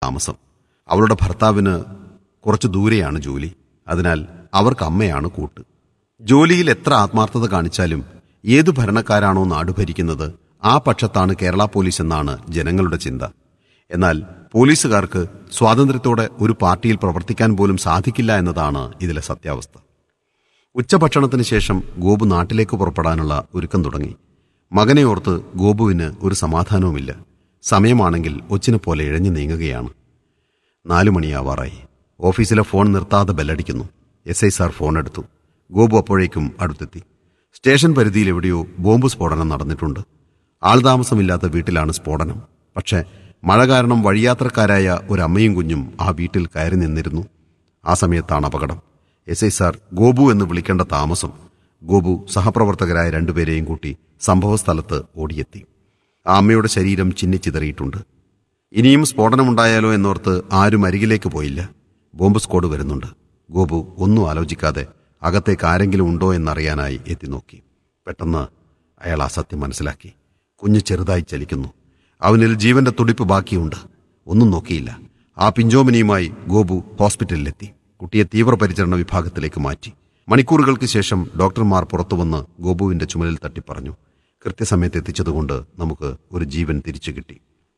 താമസം അവളുടെ ഭർത്താവിന് കുറച്ച് ദൂരെയാണ് ജോലി അതിനാൽ അവർക്ക് അമ്മയാണ് കൂട്ട് ജോലിയിൽ എത്ര ആത്മാർത്ഥത കാണിച്ചാലും ഏതു ഭരണക്കാരാണോ നാട് ഭരിക്കുന്നത് ആ പക്ഷത്താണ് കേരള പോലീസ് എന്നാണ് ജനങ്ങളുടെ ചിന്ത എന്നാൽ പോലീസുകാർക്ക് സ്വാതന്ത്ര്യത്തോടെ ഒരു പാർട്ടിയിൽ പ്രവർത്തിക്കാൻ പോലും സാധിക്കില്ല എന്നതാണ് ഇതിലെ സത്യാവസ്ഥ ഉച്ചഭക്ഷണത്തിന് ശേഷം ഗോപു നാട്ടിലേക്ക് പുറപ്പെടാനുള്ള ഒരുക്കം തുടങ്ങി മകനെ ഓർത്ത് ഗോപുവിന് ഒരു സമാധാനവുമില്ല സമയമാണെങ്കിൽ ഒച്ചിനെ പോലെ ഇഴഞ്ഞു നീങ്ങുകയാണ് നാലു മണിയാവാറായി ഓഫീസിലെ ഫോൺ നിർത്താതെ ബെല്ലടിക്കുന്നു എസ് ഐ സാർ ഫോൺ എടുത്തു ഗോപു അപ്പോഴേക്കും അടുത്തെത്തി സ്റ്റേഷൻ പരിധിയിൽ എവിടെയോ ബോംബ് സ്ഫോടനം നടന്നിട്ടുണ്ട് ആൾതാമസമില്ലാത്ത വീട്ടിലാണ് സ്ഫോടനം പക്ഷേ മഴ കാരണം വഴിയാത്രക്കാരായ ഒരു അമ്മയും കുഞ്ഞും ആ വീട്ടിൽ കയറി നിന്നിരുന്നു ആ സമയത്താണ് അപകടം എസ് ഐ സാർ ഗോപു എന്ന് വിളിക്കേണ്ട താമസം ഗോപു സഹപ്രവർത്തകരായ രണ്ടുപേരെയും കൂട്ടി സംഭവസ്ഥലത്ത് ഓടിയെത്തി ആ അമ്മയുടെ ശരീരം ചിന്നിച്ചിതറിയിട്ടുണ്ട് ഇനിയും സ്ഫോടനമുണ്ടായാലോ എന്നോർത്ത് ആരും അരികിലേക്ക് പോയില്ല ബോംബ് സ്ക്വാഡ് വരുന്നുണ്ട് ഗോപു ഒന്നും ആലോചിക്കാതെ അകത്തേക്ക് ആരെങ്കിലും ഉണ്ടോ എന്നറിയാനായി എത്തി നോക്കി പെട്ടെന്ന് അയാൾ ആ സത്യം മനസ്സിലാക്കി കുഞ്ഞ് ചെറുതായി ചലിക്കുന്നു അവനിൽ ജീവന്റെ തുടിപ്പ് ബാക്കിയുണ്ട് ഒന്നും നോക്കിയില്ല ആ പിഞ്ചോമനിയുമായി ഗോപു ഹോസ്പിറ്റലിലെത്തി കുട്ടിയെ തീവ്രപരിചരണ വിഭാഗത്തിലേക്ക് മാറ്റി മണിക്കൂറുകൾക്ക് ശേഷം ഡോക്ടർമാർ പുറത്തുവന്ന് ഗോപുവിന്റെ ചുമലിൽ തട്ടിപ്പറഞ്ഞു കൃത്യസമയത്ത് എത്തിച്ചതുകൊണ്ട് നമുക്ക് ഒരു ജീവൻ തിരിച്ചു കിട്ടി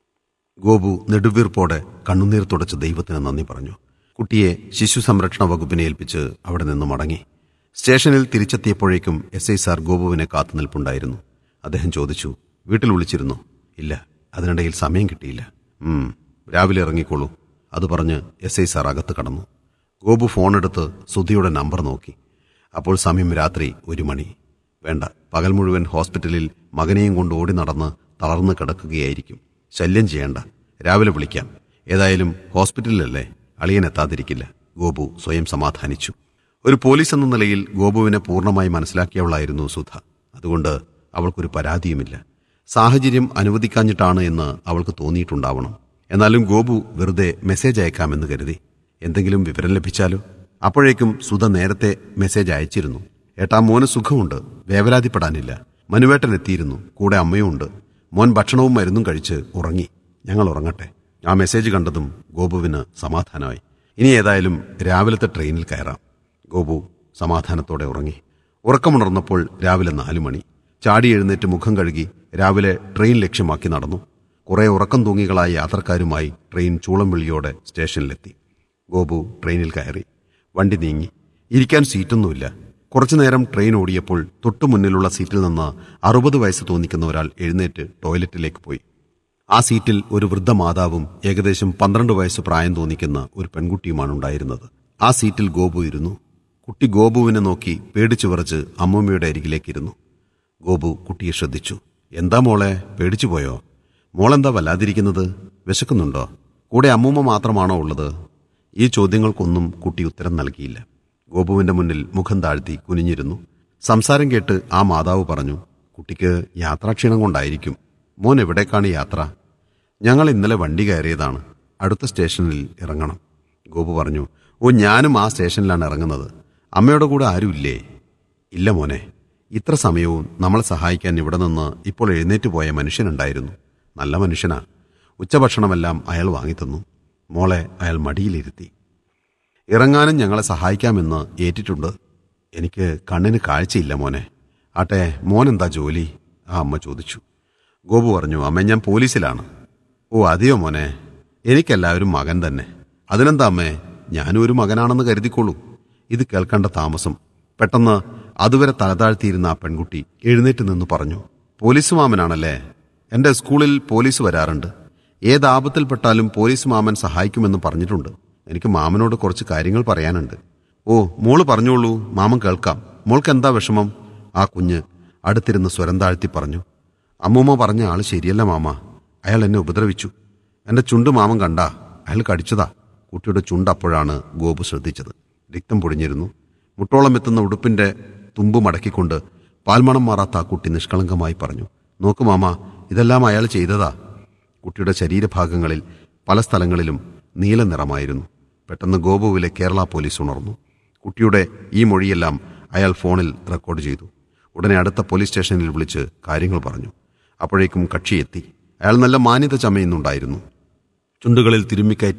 ഗോപു നെടുവീർപ്പോടെ കണ്ണുനീർ തുടച്ച് ദൈവത്തിന് നന്ദി പറഞ്ഞു കുട്ടിയെ ശിശു സംരക്ഷണ വകുപ്പിനെ ഏൽപ്പിച്ച് അവിടെ നിന്ന് മടങ്ങി സ്റ്റേഷനിൽ തിരിച്ചെത്തിയപ്പോഴേക്കും എസ് ഐ സാർ ഗോപുവിനെ കാത്തുനിൽപ്പുണ്ടായിരുന്നു അദ്ദേഹം ചോദിച്ചു വീട്ടിൽ വിളിച്ചിരുന്നു ഇല്ല അതിനിടയിൽ സമയം കിട്ടിയില്ല ഉം രാവിലെ ഇറങ്ങിക്കോളൂ അത് പറഞ്ഞ് എസ് ഐ സാർ അകത്ത് കടന്നു ഗോപു ഫോണെടുത്ത് സുധിയുടെ നമ്പർ നോക്കി അപ്പോൾ സമയം രാത്രി ഒരു മണി വേണ്ട പകൽ മുഴുവൻ ഹോസ്പിറ്റലിൽ മകനെയും കൊണ്ട് ഓടി നടന്ന് തളർന്നു കിടക്കുകയായിരിക്കും ശല്യം ചെയ്യണ്ട രാവിലെ വിളിക്കാം ഏതായാലും ഹോസ്പിറ്റലിലല്ലേ അളിയൻ എത്താതിരിക്കില്ല ഗോപു സ്വയം സമാധാനിച്ചു ഒരു പോലീസ് എന്ന നിലയിൽ ഗോപുവിനെ പൂർണ്ണമായി മനസ്സിലാക്കിയവളായിരുന്നു സുധ അതുകൊണ്ട് അവൾക്കൊരു പരാതിയുമില്ല സാഹചര്യം അനുവദിക്കാഞ്ഞിട്ടാണ് എന്ന് അവൾക്ക് തോന്നിയിട്ടുണ്ടാവണം എന്നാലും ഗോപു വെറുതെ മെസ്സേജ് അയക്കാമെന്ന് കരുതി എന്തെങ്കിലും വിവരം ലഭിച്ചാലോ അപ്പോഴേക്കും സുധ നേരത്തെ മെസ്സേജ് അയച്ചിരുന്നു ഏട്ടാ മോന് സുഖമുണ്ട് വേവലാതിപ്പെടാനില്ല മനുവേട്ടൻ എത്തിയിരുന്നു കൂടെ അമ്മയും ഉണ്ട് മോൻ ഭക്ഷണവും മരുന്നും കഴിച്ച് ഉറങ്ങി ഞങ്ങൾ ഉറങ്ങട്ടെ ആ മെസ്സേജ് കണ്ടതും ഗോപുവിന് സമാധാനമായി ഇനി ഏതായാലും രാവിലത്തെ ട്രെയിനിൽ കയറാം ഗോപു സമാധാനത്തോടെ ഉറങ്ങി ഉറക്കമുണർന്നപ്പോൾ രാവിലെ നാലു മണി ചാടി എഴുന്നേറ്റ് മുഖം കഴുകി രാവിലെ ട്രെയിൻ ലക്ഷ്യമാക്കി നടന്നു കുറെ ഉറക്കം തൂങ്ങികളായ യാത്രക്കാരുമായി ട്രെയിൻ ചൂളംവിളിയോടെ സ്റ്റേഷനിലെത്തി ഗോപു ട്രെയിനിൽ കയറി വണ്ടി നീങ്ങി ഇരിക്കാൻ സീറ്റൊന്നുമില്ല കുറച്ചുനേരം ട്രെയിൻ ഓടിയപ്പോൾ തൊട്ടു മുന്നിലുള്ള സീറ്റിൽ നിന്ന് അറുപത് വയസ്സ് തോന്നിക്കുന്ന ഒരാൾ എഴുന്നേറ്റ് ടോയ്ലറ്റിലേക്ക് പോയി ആ സീറ്റിൽ ഒരു വൃദ്ധ മാതാവും ഏകദേശം പന്ത്രണ്ട് വയസ്സ് പ്രായം തോന്നിക്കുന്ന ഒരു പെൺകുട്ടിയുമാണ് ഉണ്ടായിരുന്നത് ആ സീറ്റിൽ ഗോപു ഇരുന്നു കുട്ടി ഗോപുവിനെ നോക്കി പേടിച്ചു വിറച്ച് അമ്മമ്മയുടെ അരികിലേക്ക് ഇരുന്നു ഗോപു കുട്ടിയെ ശ്രദ്ധിച്ചു എന്താ മോളെ പേടിച്ചു പോയോ മോളെന്താ വല്ലാതിരിക്കുന്നത് വിശക്കുന്നുണ്ടോ കൂടെ അമ്മൂമ്മ മാത്രമാണോ ഉള്ളത് ഈ ചോദ്യങ്ങൾക്കൊന്നും കുട്ടി ഉത്തരം നൽകിയില്ല ഗോപുവിന്റെ മുന്നിൽ മുഖം താഴ്ത്തി കുനിഞ്ഞിരുന്നു സംസാരം കേട്ട് ആ മാതാവ് പറഞ്ഞു കുട്ടിക്ക് യാത്രാക്ഷീണം കൊണ്ടായിരിക്കും മോൻ എവിടേക്കാണ് യാത്ര ഞങ്ങൾ ഇന്നലെ വണ്ടി കയറിയതാണ് അടുത്ത സ്റ്റേഷനിൽ ഇറങ്ങണം ഗോപു പറഞ്ഞു ഓ ഞാനും ആ സ്റ്റേഷനിലാണ് ഇറങ്ങുന്നത് അമ്മയുടെ കൂടെ ആരുമില്ലേ ഇല്ല മോനെ ഇത്ര സമയവും നമ്മളെ സഹായിക്കാൻ ഇവിടെ നിന്ന് ഇപ്പോൾ എഴുന്നേറ്റ് പോയ മനുഷ്യനുണ്ടായിരുന്നു നല്ല മനുഷ്യനാ ഉച്ചഭക്ഷണമെല്ലാം അയാൾ വാങ്ങിത്തന്നു മോളെ അയാൾ മടിയിലിരുത്തി ഇറങ്ങാനും ഞങ്ങളെ സഹായിക്കാമെന്ന് ഏറ്റിട്ടുണ്ട് എനിക്ക് കണ്ണിന് കാഴ്ചയില്ല മോനെ ആട്ടെ മോനെന്താ ജോലി ആ അമ്മ ചോദിച്ചു ഗോപു പറഞ്ഞു അമ്മ ഞാൻ പോലീസിലാണ് ഓ അതെയോ മോനെ എനിക്കെല്ലാവരും മകൻ തന്നെ അതിനെന്താ അമ്മേ ഞാനും ഒരു മകനാണെന്ന് കരുതിക്കോളൂ ഇത് കേൾക്കേണ്ട താമസം പെട്ടെന്ന് അതുവരെ തലതാഴ്ത്തിയിരുന്ന ആ പെൺകുട്ടി എഴുന്നേറ്റ് നിന്ന് പറഞ്ഞു പോലീസ് മാമനാണല്ലേ എന്റെ സ്കൂളിൽ പോലീസ് വരാറുണ്ട് ഏത് ആപത്തിൽപ്പെട്ടാലും പോലീസ് മാമൻ സഹായിക്കുമെന്ന് പറഞ്ഞിട്ടുണ്ട് എനിക്ക് മാമനോട് കുറച്ച് കാര്യങ്ങൾ പറയാനുണ്ട് ഓ മോള് പറഞ്ഞോളൂ മാമൻ കേൾക്കാം മോൾക്ക് എന്താ വിഷമം ആ കുഞ്ഞ് അടുത്തിരുന്ന് സ്വരം താഴ്ത്തി പറഞ്ഞു അമ്മൂമ്മ പറഞ്ഞ ആള് ശരിയല്ല മാമ അയാൾ എന്നെ ഉപദ്രവിച്ചു എന്റെ ചുണ്ട് മാമൻ കണ്ട അയാൾ കടിച്ചതാ കുട്ടിയുടെ ചുണ്ട് അപ്പോഴാണ് ഗോപു ശ്രദ്ധിച്ചത് രക്തം പൊടിഞ്ഞിരുന്നു മുട്ടോളം എത്തുന്ന ഉടുപ്പിന്റെ തുമ്പ് മടക്കിക്കൊണ്ട് പാൽമണം മാറാത്ത ആ കുട്ടി നിഷ്കളങ്കമായി പറഞ്ഞു നോക്ക് മാമ ഇതെല്ലാം അയാൾ ചെയ്തതാ കുട്ടിയുടെ ശരീരഭാഗങ്ങളിൽ പല സ്ഥലങ്ങളിലും നീല നിറമായിരുന്നു പെട്ടെന്ന് ഗോപുവിലെ കേരള പോലീസ് ഉണർന്നു കുട്ടിയുടെ ഈ മൊഴിയെല്ലാം അയാൾ ഫോണിൽ റെക്കോർഡ് ചെയ്തു ഉടനെ അടുത്ത പോലീസ് സ്റ്റേഷനിൽ വിളിച്ച് കാര്യങ്ങൾ പറഞ്ഞു അപ്പോഴേക്കും കക്ഷി എത്തി അയാൾ നല്ല മാന്യത ചമയുന്നുണ്ടായിരുന്നു ചുണ്ടുകളിൽ തിരുമ്മിക്കയറ്റിയ